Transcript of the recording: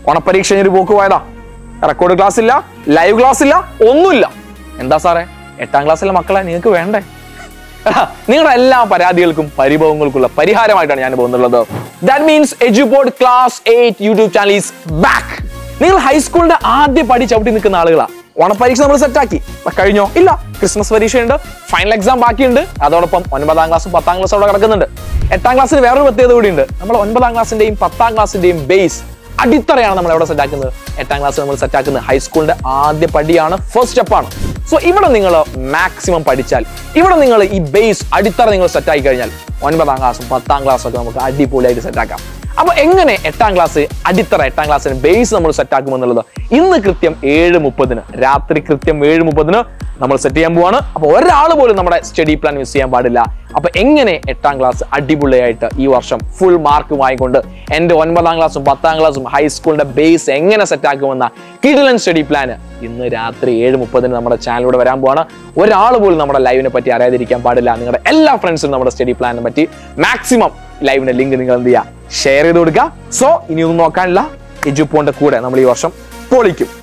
ഓണപ്പരീക്ഷ കഴിഞ്ഞൊരു പോക്ക് പോയതാ റെക്കോർഡ് ക്ലാസ് ഇല്ല ലൈവ് ക്ലാസ് ഇല്ല ഒന്നുമില്ല എന്താ സാറേ എട്ടാം ക്ലാസ്സിലെ മക്കളെ നിങ്ങൾക്ക് വേണ്ടേ എടാ, നിങ്ങളുടെ എല്ലാ പരാതികൾക്കും പരിഭവങ്ങൾക്കുള്ള പരിഹാരമായിട്ടാണ് ഞാൻ പോകുന്നുള്ളത് that means Eduport class eight YouTube channel is back നിങ്ങൾ ഹൈസ്കൂളിന്റെ ആദ്യ പടി ചവിട്ടി നിൽക്കുന്ന ആളുകളാ ഓണപ്പരീക്ഷ നമ്മൾ സെറ്റാക്കി കഴിഞ്ഞോ ഇല്ല ക്രിസ്മസ് പരീക്ഷയുണ്ട് ഫൈനൽ എക്സാം ബാക്കിയുണ്ട് അതോടൊപ്പം ഒൻപതാം ക്ലാസ്സും പത്താം ക്ലാസ്സും അവിടെ കിടക്കുന്നുണ്ട് എട്ടാം ക്ലാസ്സിന് വേറൊരു പ്രത്യേകത കൂടിയുണ്ട് നമ്മൾ ഒൻപതാം ക്ലാസ്സിന്റെയും പത്താം ക്ലാസ്സിന്റെയും ബേസ് അടിത്തറയാണ് നമ്മൾ എവിടെ സെറ്റാക്കുന്നത് എട്ടാം ക്ലാസ് നമ്മൾ സെറ്റാക്കുന്നത് ഹൈസ്കൂളിന്റെ ആദ്യ പടിയാണ് ഫസ്റ്റ് സ്റ്റെപ്പാണ് സോ ഇവിടെ നിങ്ങൾ മാക്സിമം പഠിച്ചാൽ ഇവിടെ നിങ്ങൾ ഈ ബേസ് അടിത്തറ നിങ്ങൾ സെറ്റായി കഴിഞ്ഞാൽ ഒൻപതാം ക്ലാസ്സും പത്താം ക്ലാസ്സും ഒക്കെ നമുക്ക് അടിപൊളിയായിട്ട് സെറ്റാക്കാം അപ്പൊ എങ്ങനെ എട്ടാം ക്ലാസ് അടിത്തറ എട്ടാം ക്ലാസ്സിന് ബേസ് നമ്മൾ സെറ്റാക്കും എന്നുള്ളത് ഇന്ന് കൃത്യം ഏഴ് മുപ്പതിന് രാത്രി കൃത്യം ഏഴ് മുപ്പതിന് നമ്മൾ സെറ്റ് ചെയ്യാൻ പോവാണ് അപ്പൊ ഒരാൾ പോലും നമ്മുടെ സ്റ്റഡി പ്ലാൻ മിസ് ചെയ്യാൻ പാടില്ല അപ്പൊ എങ്ങനെ എട്ടാം ക്ലാസ് അടിപൊളിയായിട്ട് ഈ വർഷം ഫുൾ മാർക്ക് വാങ്ങിക്കൊണ്ട് എന്റെ ഒൻപതാം ക്ലാസ്സും പത്താം ക്ലാസ്സും ഹൈസ്കൂളിന്റെ ബേസ് എങ്ങനെ സെറ്റ് ആക്കുമെന്ന കിടിലൻ സ്റ്റഡി പ്ലാൻ ഇന്ന് രാത്രി ഏഴ് മുപ്പതിന് നമ്മുടെ ചാനലിലൂടെ വരാൻ പോവാണ് ഒരാൾ പോലും നമ്മുടെ ലൈവിനെ പറ്റി അറിയാതിരിക്കാൻ പാടില്ല നിങ്ങളുടെ എല്ലാ ഫ്രണ്ട്സും നമ്മുടെ സ്റ്റഡി പ്ലാനിനെ പറ്റി മാക്സിമം ലൈവിന്റെ ലിങ്ക് നിങ്ങൾ എന്ത് ചെയ്യുക ഷെയർ ചെയ്ത് കൊടുക്കുക സോ ഇനി ഒന്നും നോക്കാനില്ല എജുപ്പോന്റെ കൂടെ നമ്മൾ ഈ വർഷം പൊളിക്കും